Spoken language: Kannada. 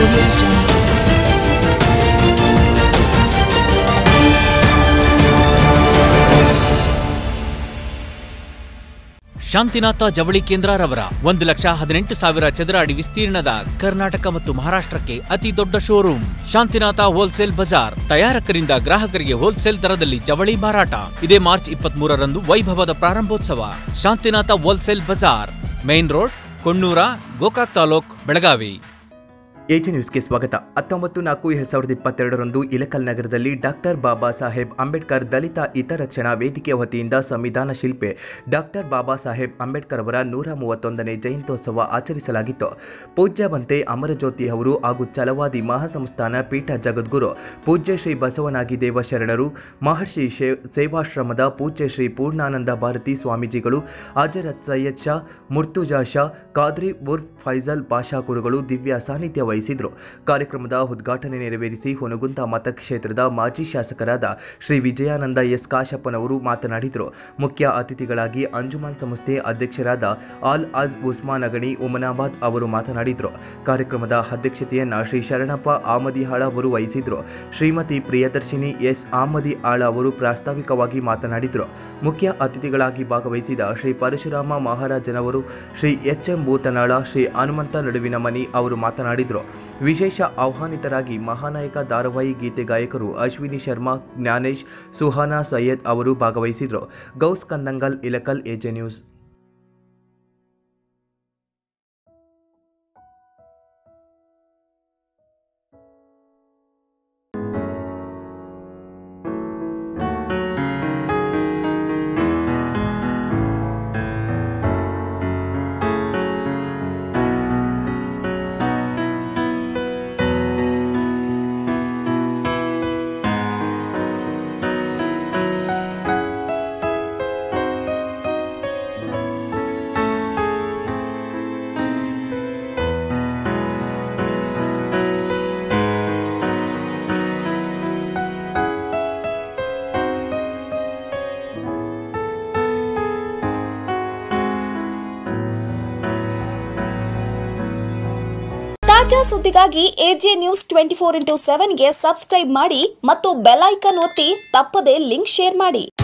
Audio Jungle. ಶಾಂತಿನಾಥ ಜವಳಿ ಕೇಂದ್ರರವರ ಒಂದು ಲಕ್ಷ ಹದಿನೆಂಟು ಸಾವಿರ ಚದರ ಅಡಿ ವಿಸ್ತೀರ್ಣದ ಕರ್ನಾಟಕ ಮತ್ತು ಮಹಾರಾಷ್ಟ್ರಕ್ಕೆ ಅತಿ ದೊಡ್ಡ ಶೋರೂಮ್ ಶಾಂತಿನಾಥ ಹೋಲ್ಸೇಲ್ ಬಜಾರ್ ತಯಾರಕರಿಂದ ಗ್ರಾಹಕರಿಗೆ ಹೋಲ್ಸೇಲ್ ದರದಲ್ಲಿ ಜವಳಿ ಮಾರಾಟ ಇದೇ ಮಾರ್ಚ್ ಇಪ್ಪತ್ತ್ ಮೂರರಂದು ವೈಭವದ ಪ್ರಾರಂಭೋತ್ಸವ ಶಾಂತಿನಾಥ ಹೋಲ್ಸೇಲ್ ಬಜಾರ್ main road Konnur Gokak taluk Belagavi A J ನ್ಯೂಸ್ಗೆ ಸ್ವಾಗತ ಹತ್ತೊಂಬತ್ತು ನಾಲ್ಕು ಎರಡ್ ಸಾವಿರದ ಇಪ್ಪತ್ತೆರಡರಂದು ಇಲಕಲ್ ನಗರದಲ್ಲಿ ಡಾಕ್ಟರ್ ಬಾಬಾ ಸಾಹೇಬ್ ಅಂಬೇಡ್ಕರ್ ದಲಿತ ಹಿತರಕ್ಷಣಾ ವೇದಿಕೆ ವತಿಯಿಂದ ಸಂವಿಧಾನ ಶಿಲ್ಪಿ ಡಾಕ್ಟರ್ ಬಾಬಾ ಸಾಹೇಬ್ ಅಂಬೇಡ್ಕರ್ ಅವರ ನೂರ ಮೂವತ್ತೊಂದನೇ ಜಯಂತ್ಯೋತ್ಸವ ಆಚರಿಸಲಾಗಿತ್ತು ಪೂಜ್ಯ ಬಂತೆ ಅಮರಜ್ಯೋತಿ ಅವರು ಹಾಗೂ ಛಲವಾದಿ ಮಹಾಸಂಸ್ಥಾನ ಪೀಠ ಜಗದ್ಗುರು ಪೂಜ್ಯ ಶ್ರೀ ಬಸವನಾಗಿ ದೇವ ಶರಣರು ಮಹರ್ಷಿ ಶೇ- ಸೇವಾಶ್ರಮದ ಪೂಜ್ಯ ಶ್ರೀ ಪೂರ್ಣಾನಂದ ಭಾರತಿ ಸ್ವಾಮೀಜಿಗಳು ಹಾಜರತ್ ಸೈಯದ್ ಶಾ ಮುರ್ತುಜಾ ಶಾ ಖಾದ್ರಿ ಉರ್ಫ್ ಫೈಜಲ್ ಬಾಷಾ ಗುರುಗಳು ದಿವ್ಯ ಸಾನ್ನಿಧ್ಯ ವಹಿಸಿದ್ರು ಕಾರ್ಯಕ್ರಮದ ಉದ್ಘಾಟನೆ ನೆರವೇರಿಸಿ ಹುನಗುಂದ ಮತಕ್ಷೇತ್ರದ ಮಾಜಿ ಶಾಸಕರಾದ ಶ್ರೀ ವಿಜಯಾನಂದ ಎಸ್ ಕಾಶಪ್ಪನವರು ಮಾತನಾಡಿದರು ಮುಖ್ಯ ಅತಿಥಿಗಳಾಗಿ ಅಂಜುಮನ್ ಸಂಸ್ಥೆ ಅಧ್ಯಕ್ಷರಾದ ಆಲ್ ಅಜ್ ಉಸ್ಮಾನ್ ಅಗಣಿ ಉಮನಾಬಾದ್ ಅವರು ಮಾತನಾಡಿದರು ಕಾರ್ಯಕ್ರಮದ ಅಧ್ಯಕ್ಷತೆಯನ್ನ ಶ್ರೀ ಶರಣಪ್ಪ ಆಮದಿಹಾಳ ಅವರು ವಹಿಸಿದ್ರು ಶ್ರೀಮತಿ ಪ್ರಿಯದರ್ಶಿನಿ ಎಸ್ ಆಮದಿ ಆಳ ಅವರು ಪ್ರಾಸ್ತಾವಿಕವಾಗಿ ಮಾತನಾಡಿದರು ಮುಖ್ಯ ಅತಿಥಿಗಳಾಗಿ ಭಾಗವಹಿಸಿದ ಶ್ರೀ ಪರಶುರಾಮ ಮಹಾರಾಜನವರು Shri H M Bhutnal Shri Hanumanta Naduvinamani ಅವರು ಮಾತನಾಡಿದರು ವಿಶೇಷ ಆಹ್ವಾನಿತರಾಗಿ ಮಹಾನಾಯಕ ಧಾರಾವಾಹಿ ಗೀತೆ ಗಾಯಕರು ಅಶ್ವಿನಿ ಶರ್ಮಾ ಜ್ಞಾನೇಶ್ ಸುಹಾನಾ ಸೈಯದ್ ಅವರು ಭಾಗವಹಿಸಿದರು ಗೌಸ್ ಕಂದಂಗಲ್ ಇಲಕಲ್ ಎಜೆ ನ್ಯೂಸ್ ತಾಜಾ ಸುದ್ದಿಗಾಗಿ A J news twenty four into ಸೆವೆನ್ಗೆ ಸಬ್ಸ್ಕ್ರೈಬ್ ಮಾಡಿ ಮತ್ತು ಬೆಲ್ ಐಕನ್ ಒತ್ತಿ ತಪ್ಪದೇ ಲಿಂಕ್ ಶೇರ್ ಮಾಡಿ